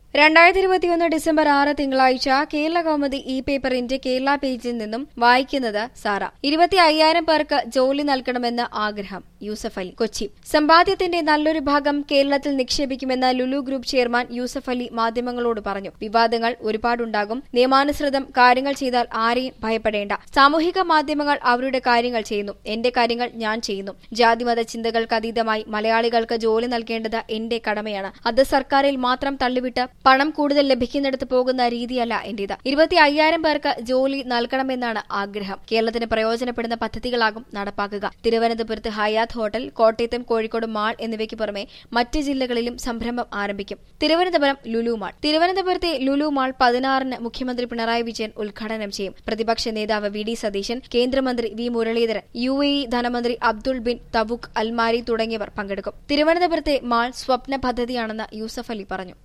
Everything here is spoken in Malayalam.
രണ്ടായിരത്തി ഇരുപത്തിയൊന്ന് ഡിസംബർ ആറ് തിങ്കളാഴ്ച കേരള കൗമുദി ഇ പേപ്പറിന്റെ കേരള പേജിൽ നിന്നും വായിക്കുന്നത് സാറ ഇരുപത്തി അയ്യായിരം പേർക്ക് ജോലി നൽകണമെന്ന് ആഗ്രഹം യൂസഫ് അലി കൊച്ചി സമ്പാദ്യത്തിന്റെ നല്ലൊരു ഭാഗം കേരളത്തിൽ നിക്ഷേപിക്കുമെന്ന് ലുലു ഗ്രൂപ്പ് ചെയർമാൻ യൂസഫ് അലി മാധ്യമങ്ങളോട് പറഞ്ഞു വിവാദങ്ങൾ ഒരുപാടുണ്ടാകും നിയമാനുസൃതം കാര്യങ്ങൾ ചെയ്താൽ ആരെയും ഭയപ്പെടേണ്ട സാമൂഹിക മാധ്യമങ്ങൾ അവരുടെ കാര്യങ്ങൾ ചെയ്യുന്നു എന്റെ കാര്യങ്ങൾ ഞാൻ ചെയ്യുന്നു ജാതിമത ചിന്തകൾക്ക് അതീതമായി മലയാളികൾക്ക് ജോലി നൽകേണ്ടത് എന്റെ കടമയാണ് അത് സർക്കാരിൽ മാത്രം തള്ളിവിട്ട് പണം കൂടുതൽ ലഭിക്കുന്നിടത്ത് പോകുന്ന രീതിയല്ല എന്റേത് ഇരുപത്തി അയ്യായിരം പേർക്ക് ജോലി നൽകണമെന്നാണ് ആഗ്രഹം കേരളത്തിന് പ്രയോജനപ്പെടുന്ന പദ്ധതികളാകും നടപ്പാക്കുക തിരുവനന്തപുരത്ത് ഹയാത്ത് ഹോട്ടൽ കോട്ടയത്തും കോഴിക്കോടും മാൾ എന്നിവയ്ക്ക് പുറമെ മറ്റ് ജില്ലകളിലും സംരംഭം ആരംഭിക്കും തിരുവനന്തപുരം ലുലു മാൾ തിരുവനന്തപുരത്തെ ലുലു മാൾ പതിനാറിന് മുഖ്യമന്ത്രി പിണറായി വിജയൻ ഉദ്ഘാടനം ചെയ്യും പ്രതിപക്ഷ നേതാവ് വി ഡി സതീശൻ കേന്ദ്രമന്ത്രി V Muraleedharan U A E ധനമന്ത്രി അബ്ദുൾ ബിൻ തബുക്ക് അൽമാരി തുടങ്ങിയവർ പങ്കെടുക്കും തിരുവനന്തപുരത്തെ മാൾ സ്വപ്ന പദ്ധതിയാണെന്ന് യൂസഫ് അലി പറഞ്ഞു